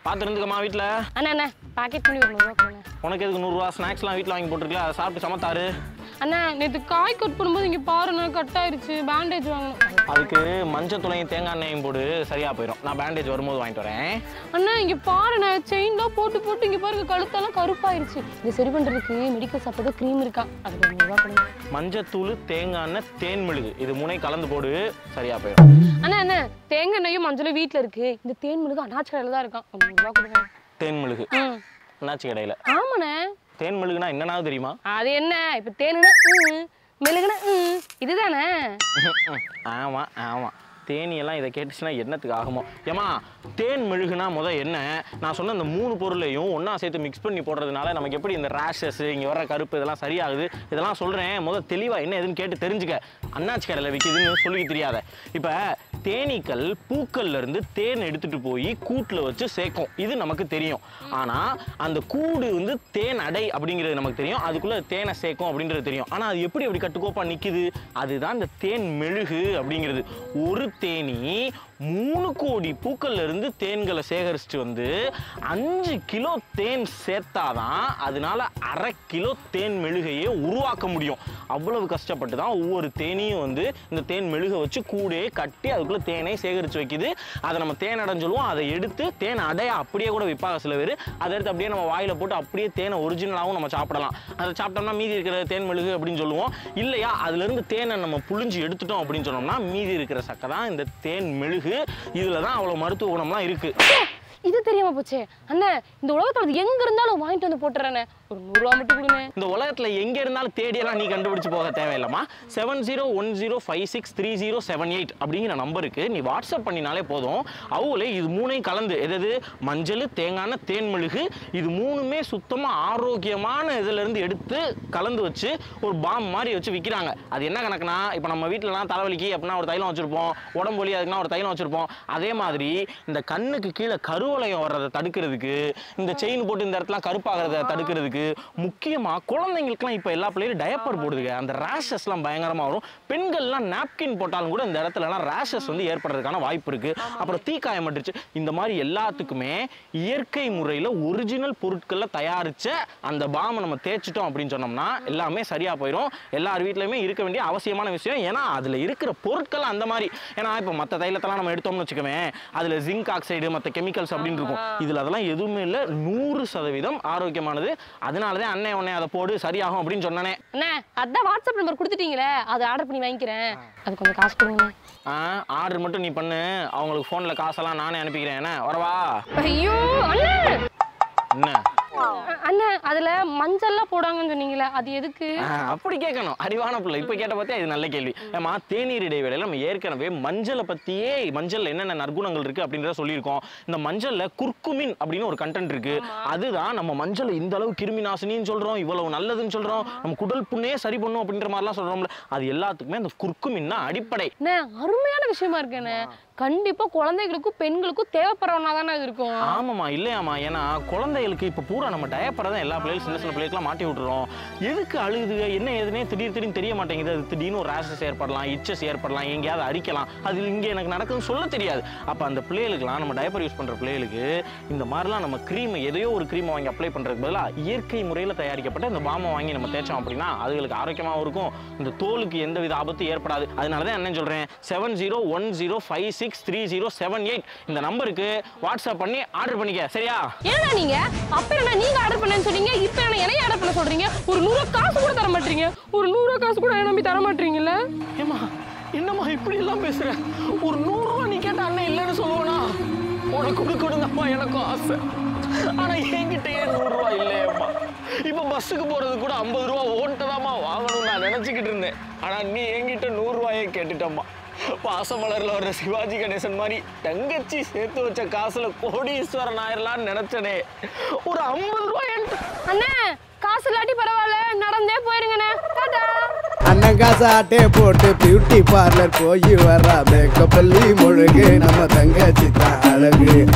பார்த்து இருந்துக்கம்மா வீட்டில் அண்ணா அண்ணா பாக்கெட் பண்ணி ஒரு நூறுரூவா கொடுங்க உனக்கு எதுக்கு நூறுரூவா ஸ்நாக்ஸ்லாம் வீட்டில் வாங்கி போட்டிருக்கல அதை சாப்பிட்டு சமத்தாரு அண்ணா நேற்று காய் கட் பண்ணும்போது இங்கே பாருண்ணா கட் ஆயிருச்சு பேண்டேஜ் வாங்கணும் அதுக்கு மஞ்சள் துளையும் தேங்காய் எண்ணெயும் போடு சரியாக போயிடும் நான் பேண்டேஜ் வரும்போது வாங்கிட்டு வரேன் அண்ணா இங்கே பாருண்ணா செயின்லாம் போட்டு போட்டு இங்கே பாருங்க கழுத்தெல்லாம் கருப்பாயிருச்சு இது சரி பண்ணுறதுக்கு மெடிக்கல் ஷாப்பில் க்ரீம் இருக்கா அதுக்கு ஒரு நூறுரூவா கொடுங்க மஞ்சத்தூள் தேங்காய் எண்ணெய் தேன் மெழுகு இது மூணையும் கலந்து போடு சரியாக போயிடும் அண்ணா அண்ணா தேங்காய் எண்ணெயும் மஞ்சளும் வீட்டில் இருக்கு இந்த தேன் மிளகு அண்ணாச்சி கடையில் தான் இருக்கான் ஒரு நூறுரூவா கொடுங்க தேன் மெழுகு ம் என்னாச்சு கடையில் ஆமாண்ணே தேன் மெழுகுனா என்னன்னாவது தெரியுமா அது என்ன இப்போ தேனுனா ம் மெழுகுனா ம் இதுதானே ஆமாம் ஆமாம் தேனியெல்லாம் இதை கேட்டுச்சுன்னா என்னத்துக்கு ஆகுமோ ஏமா தேன் மெழுகுனா முத என்ன நான் சொன்ன இந்த மூணு பொருளையும் ஒன்றா சேர்த்து மிக்ஸ் பண்ணி போடுறதுனால நமக்கு எப்படி இந்த ரேஷஸ் இங்கே வர கருப்பு இதெல்லாம் சரியாகுது இதெல்லாம் சொல்கிறேன் முத தெளிவாக என்ன எதுன்னு கேட்டு தெரிஞ்சுக்க அண்ணாச்சி கடையில் விற்கிதுன்னு சொல்லி தெரியாத இப்போ தேனீக்கள் பூக்கள்ல இருந்து தேன் எடுத்துட்டு போய் கூட்டில் வச்சு சேர்க்கும் இது நமக்கு தெரியும் ஆனால் அந்த கூடு வந்து தேன் அடை அப்படிங்கிறது நமக்கு தெரியும் அதுக்குள்ள தேனை சேர்க்கும் அப்படின்றது தெரியும் ஆனால் அது எப்படி அப்படி கட்டுக்கோப்பா நிற்குது அதுதான் இந்த தேன் மெழுகு அப்படிங்கிறது ஒரு தேனி மூணு கோடி பூக்கள்ல இருந்து தேன்களை சேகரிச்சுட்டு வந்து அஞ்சு கிலோ தேன் சேர்த்தாதான் அதனால அரை கிலோ தேன் மெழுகையே உருவாக்க முடியும் அவ்வளவு கஷ்டப்பட்டு தான் ஒவ்வொரு தேனியும் வந்து இந்த தேன் மெழுகை வச்சு கூடே கட்டி அதுக்குள்ள தேனை சேகரித்து வைக்குது அதை நம்ம தேன் அடைன்னு சொல்லுவோம் அதை எடுத்து தேன் அடைய அப்படியே கூட விற்பாங்க சில பேர் அதை எடுத்து அப்படியே நம்ம வாயில போட்டு அப்படியே தேனை ஒரிஜினலாகவும் நம்ம சாப்பிடலாம் அதை சாப்பிட்டோம்னா மீதி இருக்கிற தேன் மெழுகு அப்படின்னு சொல்லுவோம் இல்லையா அதுல இருந்து தேனை நம்ம புழிஞ்சு எடுத்துட்டோம் அப்படின்னு சொன்னோம்னா மீதி இருக்கிற சக்கை தான் இந்த தேன் மெழுகு இதுல தான் அவ்வளோ மருத்துவ குணம்லாம் இருக்கு இது தெரியாம போச்சே அண்ணா இந்த உலகத்துல அது எங்க இருந்தாலும் வாங்கிட்டு வந்து போட்டுறேண்ணே ஒரு நூறுரூவா மட்டும் கொடுங்க இந்த உலகத்துல எங்க இருந்தாலும் தேடியெல்லாம் நீ கண்டுபிடிச்சு போக தேவையில்லம்மா seven zero one zero five six three zero seven eight அப்படிங்கிற நம்பருக்கு நீ வாட்ஸ்அப் பண்ணினாலே போதும் அவங்களே இது மூணையும் கலந்து எதாவது மஞ்சள் தேங்காய் தேன் மெழுகு இது மூணுமே சுத்தமா ஆரோக்கியமான இதுல இருந்து எடுத்து கலந்து வச்சு ஒரு பாம் மாதிரி வச்சு விற்கிறாங்க அது என்ன கணக்குனா இப்போ நம்ம வீட்டிலலாம் தலைவலிக்கு அப்படின்னா ஒரு தைலம் வச்சிருப்போம் உடம்பு வலி அதுக்குன்னா ஒரு தைலம் வச்சிருப்போம் அதே மாதிரி இந்த கண்ணுக்கு கீழே கருவளையம் வர்றதை தடுக்கிறதுக்கு இந்த செயின் போட்டு இந்த இடத்துல கருப்பாகிறத தடுக்கிறதுக்கு முக்கியமா குழந்தைங்களுக்குலாம் இப்போ எல்லா பிள்ளைகளும் டயப்பர் போடுதுங்க அந்த ரேஷஸ்லாம் பயங்கரமா வரும் பெண்கள்லாம் நாப்கின் போட்டாலும் கூட இந்த இடத்துலலாம் ரேஷஸ் வந்து ஏற்படுறதுக்கான வாய்ப்பு இருக்கு அப்புறம் தீக்காயம் பட்டுருச்சு இந்த மாதிரி எல்லாத்துக்குமே இயற்கை முறையில் ஒரிஜினல் பொருட்கள்ல தயாரிச்ச அந்த பாமை நம்ம தேய்ச்சிட்டோம் அப்படின்னு சொன்னோம்னா எல்லாமே சரியா போயிடும் எல்லார் வீட்லயுமே இருக்க வேண்டிய அவசியமான விஷயம் ஏன்னா அதுல இருக்கிற பொருட்கள் அந்த மாதிரி ஏன்னா இப்போ மற்ற தைலத்தெல்லாம் நம்ம எடுத்தோம்னு வச்சுக்கோமே அதுல ஜிங்க் ஆக்சைடு மற்ற கெமிக்கல்ஸ் அப்படின்னு இருக்கும் இதுல அதெல்லாம் எதுவுமே இல்லை நூறு சதவீதம் ஆரோக்கியமானது அதனால தான் அண்ணன் உடனே அதை போடு சரியாகும் அப்படின்னு சொன்னானே அண்ணா அதான் வாட்ஸ்அப் நம்பர் கொடுத்துட்டீங்களே அதை ஆர்டர் பண்ணி வாங்கிக்கிறேன் அது கொஞ்சம் காசு கொடுங்க ஆ ஆர்டர் மட்டும் நீ பண்ணு அவங்களுக்கு ஃபோனில் காசெல்லாம் நானே அனுப்பிக்கிறேன் என்ன வரவா ஐயோ அண்ணா என்ன அ- அண்ணா அதுல மஞ்சள்லாம் போடாங்கன்னு சொன்னீங்களே அது எதுக்கு ஆ, அப்படி கேட்கணும் அறிவான பிள்ளை இப்போ கேட்ட பார்த்தா இது நல்ல கேள்வி ஏமா தேநீர் இடைவேளையில் நம்ம ஏற்கனவே மஞ்சளை பற்றியே மஞ்சள்ல என்னென்ன நற்குணங்கள் இருக்கு அப்படின்றத சொல்லியிருக்கோம் இந்த மஞ்சள்ல குர்குமின் அப்படின்னு ஒரு கண்டென்ட் இருக்கு அதுதான் நம்ம மஞ்சள் இந்த அளவு கிருமி நாசினின்னு சொல்றோம் இவ்வளவு நல்லதுன்னு சொல்றோம் நம்ம குடல் புண்ணே சரி பண்ணும் அப்படின்ற மாதிரிலாம் சொல்றோம்ல அது எல்லாத்துக்குமே அந்த குர்குமின் தான் அடிப்படை அண்ணா அருமையான விஷயமா இருக்குண்ணே கண்டிப்பா குழந்தைகளுக்கும் பெண்களுக்கும் தேவைப்படுறவனா தானே இது இருக்கும் ஆமாம்மா இல்லையாம்மா ஏன்னா குழந்தைகளுக்கு இப்போ பூரா நம்ம டயப்பரை தான் எல்லா பிள்ளைகளும் சின்ன சின்ன பிள்ளைகளுக்குலாம் மாட்டி விட்டுறோம் எதுக்கு அழுகுது என்ன எதுனே திடீர் திடீர்னு தெரிய மாட்டேங்குது அது திடீர்னு ஒரு ரேஷஸ் ஏற்படலாம் இச்சஸ் ஏற்படலாம் எங்கேயாவது அரிக்கலாம் அது இங்கே எனக்கு நடக்குதுன்னு சொல்ல தெரியாது அப்போ அந்த பிள்ளைகளுக்குலாம் நம்ம டயப்பர் யூஸ் பண்ணுற பிள்ளைகளுக்கு இந்த மாதிரிலாம் நம்ம க்ரீம் எதையோ ஒரு க்ரீமை வாங்கி அப்ளை பண்ணுறதுக்கு பதிலாக இயற்கை முறையில் தயாரிக்கப்பட்ட இந்த பாமை வாங்கி நம்ம தேய்ச்சோம் அப்படின்னா அதுகளுக்கு ஆரோக்கியமாகவும் இருக்கும் இந்த தோலுக்கு எந்தவித ஆபத்தும் ஏற்படாது அதனால தான் என்ன சொல்கிறேன் seven zero one zero five six three zero seven eight இந்த நம்பருக்கு வாட்ஸ்அப் பண்ணி ஆர்டர் பண்ணிக்க சரியா ஏன்னா நீங்க அப்ப என்ன நீங்க ஆர்டர் பண்ணேன்னு சொன்னீங்க இப்ப என்ன என்னைய ஆர்டர் பண்ண சொல்றீங்க ஒரு நூறு காசு கூட தர மாட்டீங்க ஒரு நூறு காசு கூட என்ன நம்பி தர மாட்டீங்கல்ல ஏமா என்னம்மா இப்படி எல்லாம் பேசுற ஒரு நூறு ரூபா நீ கேட்ட அண்ணன் இல்லைன்னு சொல்லுவானா உனக்கு கொடுக்கணுங்கம்மா எனக்கும் ஆசை ஆனா என்கிட்ட ஏன் நூறு ரூபா இல்லையம்மா இப்ப பஸ்ஸுக்கு போறது கூட ஐம்பது ரூபா ஓன்ட்டதாம்மா வாங்கணும்னு நான் நினைச்சுக்கிட்டு இருந்தேன் ஆனா நீ என்கிட்ட நூறு ரூபாயே கேட்டுட்டம்மா பாசமலர்ல வர்ற சிவாஜி கணேசன் மாதிரி தங்கச்சி சேர்த்து வச்ச காசுல கோடீஸ்வரன் ஆயிரலாம்னு நினைச்சனே ஒரு ஐம்பது ரூபாய் என்கிட்ட அண்ணே காசு இல்லாட்டி பரவாயில்ல நடந்தே போயிருங்கண்ணே டாடா அண்ணன் காசாட்டே போட்டு பியூட்டி பார்லர் போய் வர மேக்கப் பள்ளி முழுகு நம்ம தங்கச்சி தான் அழகு